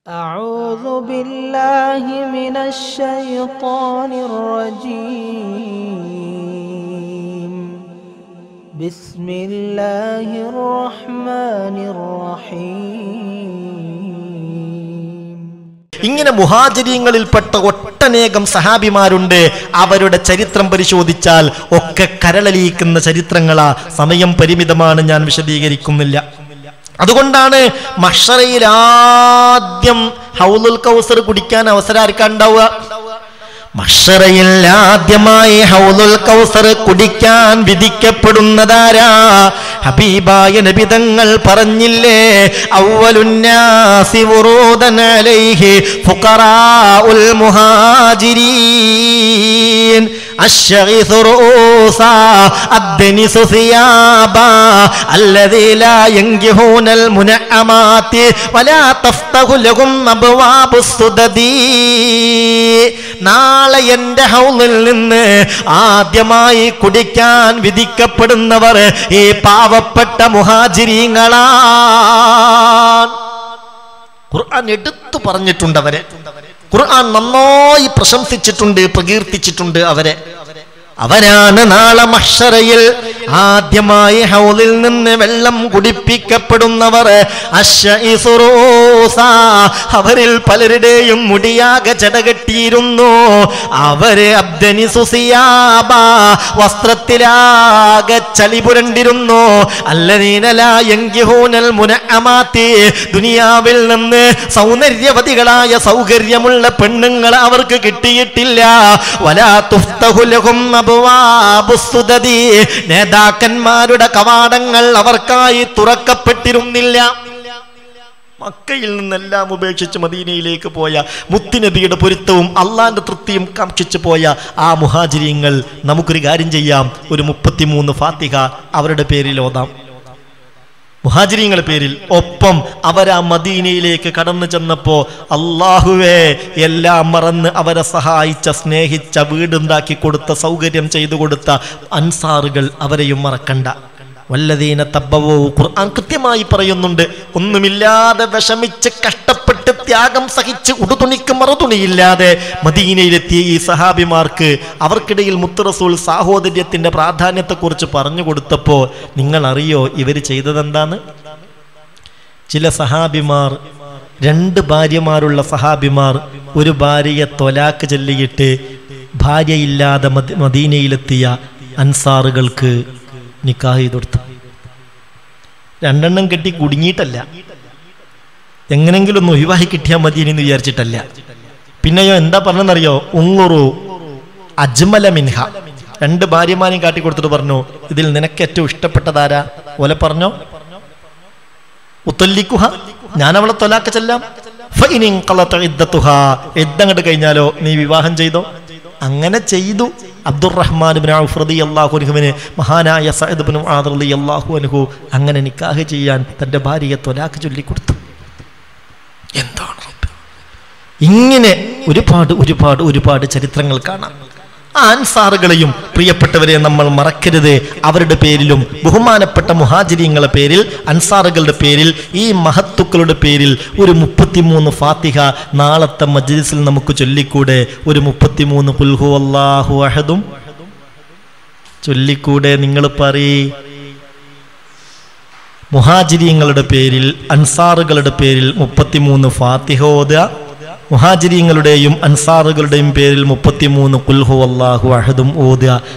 أعوذ بالله من الشيطان الرجيم بسم الله الرحمن الرحيم ഇങ്ങനെ മുഹാചര്യങ്ങളിൽപ്പെട്ട ഒട്ടനേകം സഹാബിമാരുണ്ട് അവരുടെ ചരിത്രം പരിശോധിച്ചാൽ ഒക്കെ കരളലിയിക്കുന്ന ചരിത്രങ്ങളാ സമയം പരിമിതമാണ് ഞാൻ വിശദീകരിക്കുന്നില്ല അതുകൊണ്ടാണ് മഷറയിൽ ആദ്യം ഹൗലുൽ കൗസർ കുടിക്കാൻ അവസരം ആർക്കാ ഉണ്ടാവുക മഷറയിൽ ആദ്യമായി ഹൗലുൽ കൗസർ കുടിക്കാൻ വിധിക്കപ്പെടുന്നതാരാ ഹബീബായ നബിതങ്ങൾ പറഞ്ഞില്ലേ അവലുന്നാസി വുറൂദൻ അലൈഹി ഫുഖറാഉൽ മുഹാജിരീൻ الشغيث رؤوسا الدنس ثيابا الذي لا ينجحون المنعمات ولا تفتح لهم أبواب السدد നാളെ എന്റെ ഹൗലിൽ നിന്ന് ആദ്യമായി കുടിക്കാൻ വിധിക്കപ്പെടുന്നവർ ഈ പാവപ്പെട്ട മുഹാജിരീങ്ങളാണ് ഖുർആൻ എടുത്തു പറഞ്ഞിട്ടുണ്ട് അവരെ ഖുർആൻ നന്നായി പ്രശംസിച്ചിട്ടുണ്ട് പ്രകീർത്തിച്ചിട്ടുണ്ട് അവരെ അവരാണ് നാളെ മഷറയിൽ ആദ്യമായി ഹൗലിൽ നിന്ന് വെള്ളം കുടിപ്പിക്കപ്പെടുന്നവർ അശ്ശഇസുറൂസ. അവരിൽ പലരുടെയും മുടിയാകെ ചടകെട്ടിയിരുന്നു അവര് അബ്ദനി സുസിയാബ വസ്ത്രത്തിലാകെ ചളി പുരണ്ടിരുന്നു അല്ലനീനലായങ്കിഹൂനൽ മുനഅമാത്തി ദുനിയാവിൽ നിന്ന് സൗന്ദര്യവതികളായ സൗകര്യമുള്ള പെണ്ണുങ്ങൾ അവർക്ക് കിട്ടിയിട്ടില്ല വലാ തുഫ്തഹുലഹും അബ്വാബുസ്സുദദി. നേതാക്കന്മാരുടെ കവാടങ്ങൾ അവർക്കായി തുറക്കപ്പെട്ടിരുന്നില്ല മക്കയിൽ നിന്നെല്ലാം ഉപേക്ഷിച്ച് മദീനയിലേക്ക് പോയ മുത്തുനബിയുടെ പൊരുത്തവും അള്ളാന്റെ തൃപ്തിയും കാക്ഷിച്ചു പോയ ആ മുഹാജിരിയങ്ങൾ നമുക്കൊരു കാര്യം ചെയ്യാം ഒരു മുപ്പത്തിമൂന്ന് ഫാത്തിഹ അവരുടെ പേരിൽ ഓതാം മുഹാജിരിങ്ങളുടെ പേരിൽ ഒപ്പം അവരാ മദീനയിലേക്ക് കടന്നു ചെന്നപ്പോ അള്ളാഹുവേ എല്ലാം മറന്ന് അവരെ സഹായിച്ച സ്നേഹിച്ച വീടുണ്ടാക്കി കൊടുത്ത സൗകര്യം ചെയ്തു കൊടുത്ത അൻസാറുകൾ അവരെയും മറക്കണ്ട വല്ലതീന തബ്ബവോ ഖുർആൻ കൃത്യമായി പറയുന്നുണ്ട് ഒന്നുമില്ലാതെ വിഷമിച്ച് കഷ്ടപ്പെട്ട് ത്യാഗം സഹിച്ച് ഉടുതുണിക്ക് മറുതുണിയില്ലാതെ മദീനയിലെത്തിയ ഈ സഹാബിമാർക്ക് അവർക്കിടയിൽ മുത്തുറസൂൾ സാഹോദര്യത്തിന്റെ പ്രാധാന്യത്തെക്കുറിച്ച് പറഞ്ഞു കൊടുത്തപ്പോൾ നിങ്ങൾ അറിയോ ഇവർ ചെയ്തതെന്താണ് ചില സഹാബിമാർ രണ്ട് ഭാര്യമാരുള്ള സഹാബിമാർ ഒരു ഭാര്യയെ തൊലാക്ക് ചൊല്ലിയിട്ട് ഭാര്യയില്ലാതെ മദ- മദീനയിലെത്തിയ അൻസാറുകൾക്ക് നിക്കാഹ് ചെയ്ത് കൊടുത്തു രണ്ടെണ്ണം കെട്ടി കുടുങ്ങിയിട്ടല്ല എങ്ങനെങ്കിലും ഒന്ന് ഒഴിവാക്കി കിട്ടിയാൽ മതി എന്ന് വിചാരിച്ചിട്ടല്ല പിന്നെയോ എന്താ പറഞ്ഞെന്നറിയോ ഉങ്ങുറു അജ്മല മിൻഹ രണ്ട് ഭാര്യമാരെയും കാട്ടി കൊടുത്തിട്ട് പറഞ്ഞു ഇതിൽ നിനക്ക് ഏറ്റവും ഇഷ്ടപ്പെട്ടതാരാ ഓലെ പറഞ്ഞോ ഉത്തല്ലിക്കുഹ ഞാൻ അവളെ തൊലാക്ക ചെല്ലാം ഇద్దങ്ങോട്ട് കഴിഞ്ഞാലോ നീ വിവാഹം ചെയ്തോ അങ്ങനെ ചെയ്തു അബ്ദുറഹ്മാൻ അള്ളാഹുനുഹുവിന് മഹാനായ സഅദ് ബിൻ ആദർ അള്ളാഹു അനുഹു അങ്ങനെ നിക്കാഹ് ചെയ്യാൻ തന്റെ ഭാര്യയെ തൊലാക്ക് ചൊല്ലിക്കൊടുത്തു എന്താണ് റബ്ബേ? ഇങ്ങനെ ഒരുപാട് ഒരുപാട് ഒരുപാട് ചരിത്രങ്ങൾ കാണാം ആ അൻസാറുകളെയും പ്രിയപ്പെട്ടവരെ നമ്മൾ മറക്കരുത് അവരുടെ പേരിലും ബഹുമാനപ്പെട്ട മുഹാജിരിങ്ങളുടെ പേരിൽ അൻസാറുകളുടെ പേരിൽ ഈ മഹത്തുക്കളുടെ പേരിൽ ഒരു മുപ്പത്തിമൂന്ന് ഫാത്തിഹ നാളത്തെ മജ്ലിസിൽ നമുക്ക് ചൊല്ലിക്കൂടെ ഒരു മുപ്പത്തിമൂന്ന് കുൽഹു അല്ലാഹു അഹദും ചൊല്ലിക്കൂടെ നിങ്ങൾ പറയേ മുഹാജിരിങ്ങളുടെ പേരിൽ അൻസാറുകളുടെ പേരിൽ മുപ്പത്തിമൂന്ന് ഫാത്തിഹ ഓതുക മുഹാജിരിങ്ങളുടെയും അൻസാറുകളുടെയും പേരിൽ മുപ്പത്തിമൂന്ന് കുൽഹു അല്ലാഹു അഹദും ഓതുക